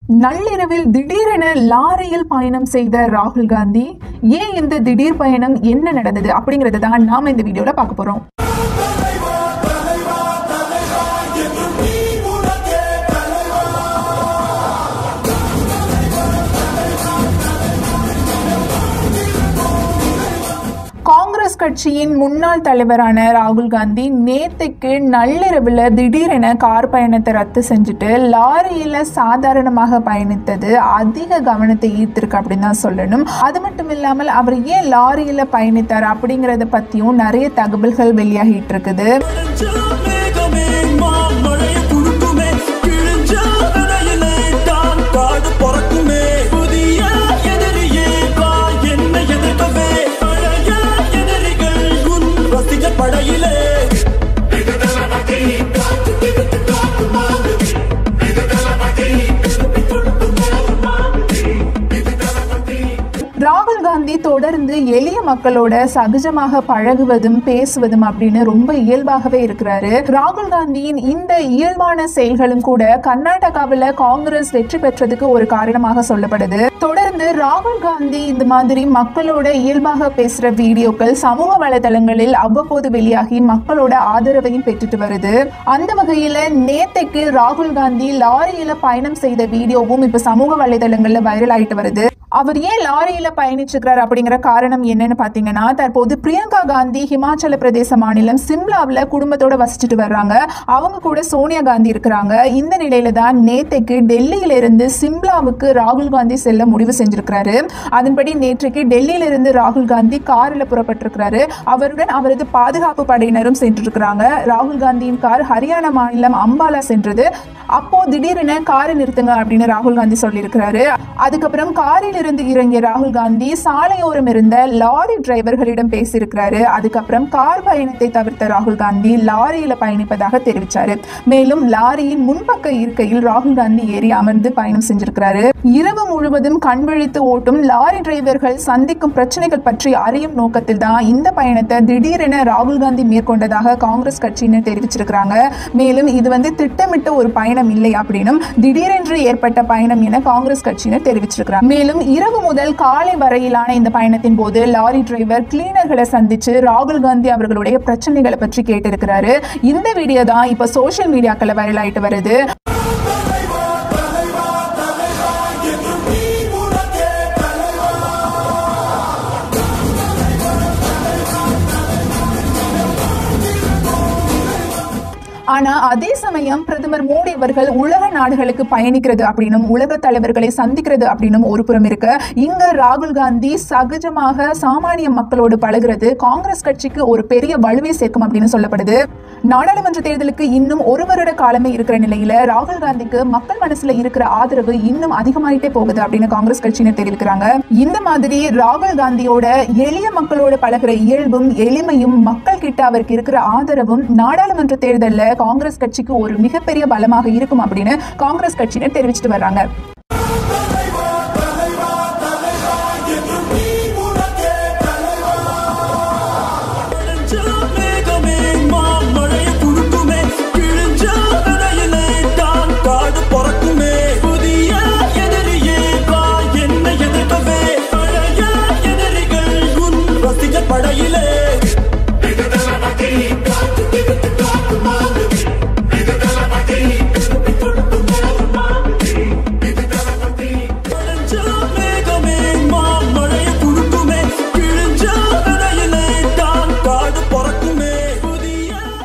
நள்ளிரவில் திடீரென லாரியில் பயணம் செய்த ராகுல் காந்தி ஏன் இந்த திடீர் பயணம் என்ன நடந்தது அப்படிங்கறத தான் நாம இந்த வீடியோல பார்க்க போறோம் காங்கிரஸ் கட்சியின் முன்னாள் தலைவரான ராகுல் காந்தி நேத்துக்கு நள்ளிரவில் திடீரென கார் பயணத்தை ரத்து செஞ்சுட்டு லாரியில சாதாரணமாக பயணித்தது அதிக கவனத்தை ஈர்த்திருக்கு அப்படின்னு தான் சொல்லணும் அது மட்டும் இல்லாமல் அவர் ஏன் லாரியில பயணித்தார் அப்படிங்கறத பத்தியும் நிறைய தகவல்கள் வெளியாகிட்டு இருக்குது கிழிஞ்ச மேகமே மாமழைய குடுக்குமே கிழிஞ்ச விதையிலே தான் காடு பொறக்குமே புதிய எதிரியே வா என்ன எதிர்க்கவே பழைய எதிரிகள் உன் ரசிக படையிலே ராகுல் காந்தி தொடர்ந்து எளிய மக்களோட சகஜமாக பழகுவதும் பேசுவதும் அப்படின்னு ரொம்ப இயல்பாகவே இருக்கிறாரு ராகுல் காந்தியின் இந்த இயல்பான செயல்களும் கூட கர்நாடகாவில் காங்கிரஸ் வெற்றி பெற்றதுக்கு ஒரு காரணமாக சொல்லப்படுது தொடர்ந்து ராகுல் காந்தி இந்த மாதிரி மக்களோட இயல்பாக பேசுற வீடியோக்கள் சமூக வலைதளங்களில் அவ்வப்போது வெளியாகி மக்களோட ஆதரவையும் பெற்றுட்டு வருது அந்த வகையில நேத்தைக்கு ராகுல் காந்தி லாரியில பயணம் செய்த வீடியோவும் இப்ப சமூக வலைதளங்கள்ல வைரல் ஆயிட்டு வருது அவர் ஏன் லாரியில பயணிச்சிருக்கிறார் அப்படிங்கிற காரணம் என்னன்னு பாத்தீங்கன்னா தற்போது பிரியங்கா காந்தி ஹிமாச்சல பிரதேச மாநிலம் சிம்லாவில் குடும்பத்தோட வசிச்சுட்டு வர்றாங்க அவங்க கூட சோனியா காந்தி இருக்கிறாங்க இந்த நிலையில தான் நேத்தைக்கு டெல்லியில இருந்து சிம்லாவுக்கு ராகுல் காந்தி செல்ல முடிவு செஞ்சிருக்கிறாரு அதன்படி நேற்றைக்கு டெல்லியில இருந்து ராகுல் காந்தி காரில் புறப்பட்டிருக்கிறாரு அவருடன் அவரது பாதுகாப்பு படையினரும் சென்றிருக்கிறாங்க ராகுல் காந்தியின் கார் ஹரியானா மாநிலம் அம்பாலா சென்றது அப்போ திடீரென காரை நிறுத்துங்க அப்படின்னு ராகுல் காந்தி சொல்லியிருக்கிறாரு அதுக்கப்புறம் காரில் இருந்து இறங்கிய ராகுல் காந்தி சாலையோரம் இருந்த லாரி டிரைவர்களிடம் பேசியிருக்கிறாரு அதுக்கப்புறம் கார் பயணத்தை தவிர்த்த ராகுல் காந்தி லாரியில பயணிப்பதாக தெரிவிச்சாரு மேலும் லாரியின் முன்பக்க இருக்கையில் ராகுல் காந்தி ஏறி அமர்ந்து பயணம் செஞ்சிருக்கிறாரு இரவு முழுவதும் கண்விழித்து ஓட்டும் லாரி டிரைவர்கள் சந்திக்கும் பிரச்சனைகள் பற்றி அறியும் நோக்கத்தில் தான் இந்த பயணத்தை திடீரென ராகுல் காந்தி மேற்கொண்டதாக காங்கிரஸ் கட்சியினர் தெரிவிச்சிருக்கிறாங்க மேலும் இது வந்து திட்டமிட்ட ஒரு பயணம் இல்லை அப்படின்னும் திடீரென்று ஏற்பட்ட பயணம் என காங்கிரஸ் கட்சியினர் தெரிவிச்சிருக்கிறாங்க மேலும் இரவு முதல் காலை வரையிலான இந்த பயணத்தின் போது லாரி டிரைவர் கிளீனர்களை சந்திச்சு ராகுல் காந்தி அவர்களுடைய பிரச்சனைகளை பற்றி கேட்டிருக்கிறாரு இந்த வீடியோ தான் இப்ப சோஷியல் மீடியாக்களை வைரல் ஆயிட்டு வருது ஆனா அதே சமயம் பிரதமர் மோடி அவர்கள் உலக நாடுகளுக்கு பயணிக்கிறது அப்படின்னும் உலக தலைவர்களை சந்திக்கிறது அப்படின்னும் ஒரு புறம் இருக்கு இங்க ராகுல் காந்தி சகஜமாக சாமானிய மக்களோடு பழகுறது காங்கிரஸ் கட்சிக்கு ஒரு பெரிய வலுவை சேர்க்கும் அப்படின்னு சொல்லப்படுது நாடாளுமன்ற தேர்தலுக்கு இன்னும் ஒரு வருட காலமே இருக்கிற நிலையில ராகுல் காந்திக்கு மக்கள் மனசுல இருக்கிற ஆதரவு இன்னும் அதிகமாயிட்டே போகுது அப்படின்னு காங்கிரஸ் கட்சியினர் தெரிவிக்கிறாங்க இந்த மாதிரி ராகுல் காந்தியோட எளிய மக்களோட பழகுற இயல்பும் எளிமையும் மக்கள் கிட்ட அவருக்கு இருக்கிற ஆதரவும் நாடாளுமன்ற தேர்தல்ல காங்கிரஸ் கட்சிக்கு ஒரு மிகப்பெரிய பலமாக இருக்கும் அப்படின்னு காங்கிரஸ் கட்சியினர் தெரிவிச்சிட்டு வர்றாங்க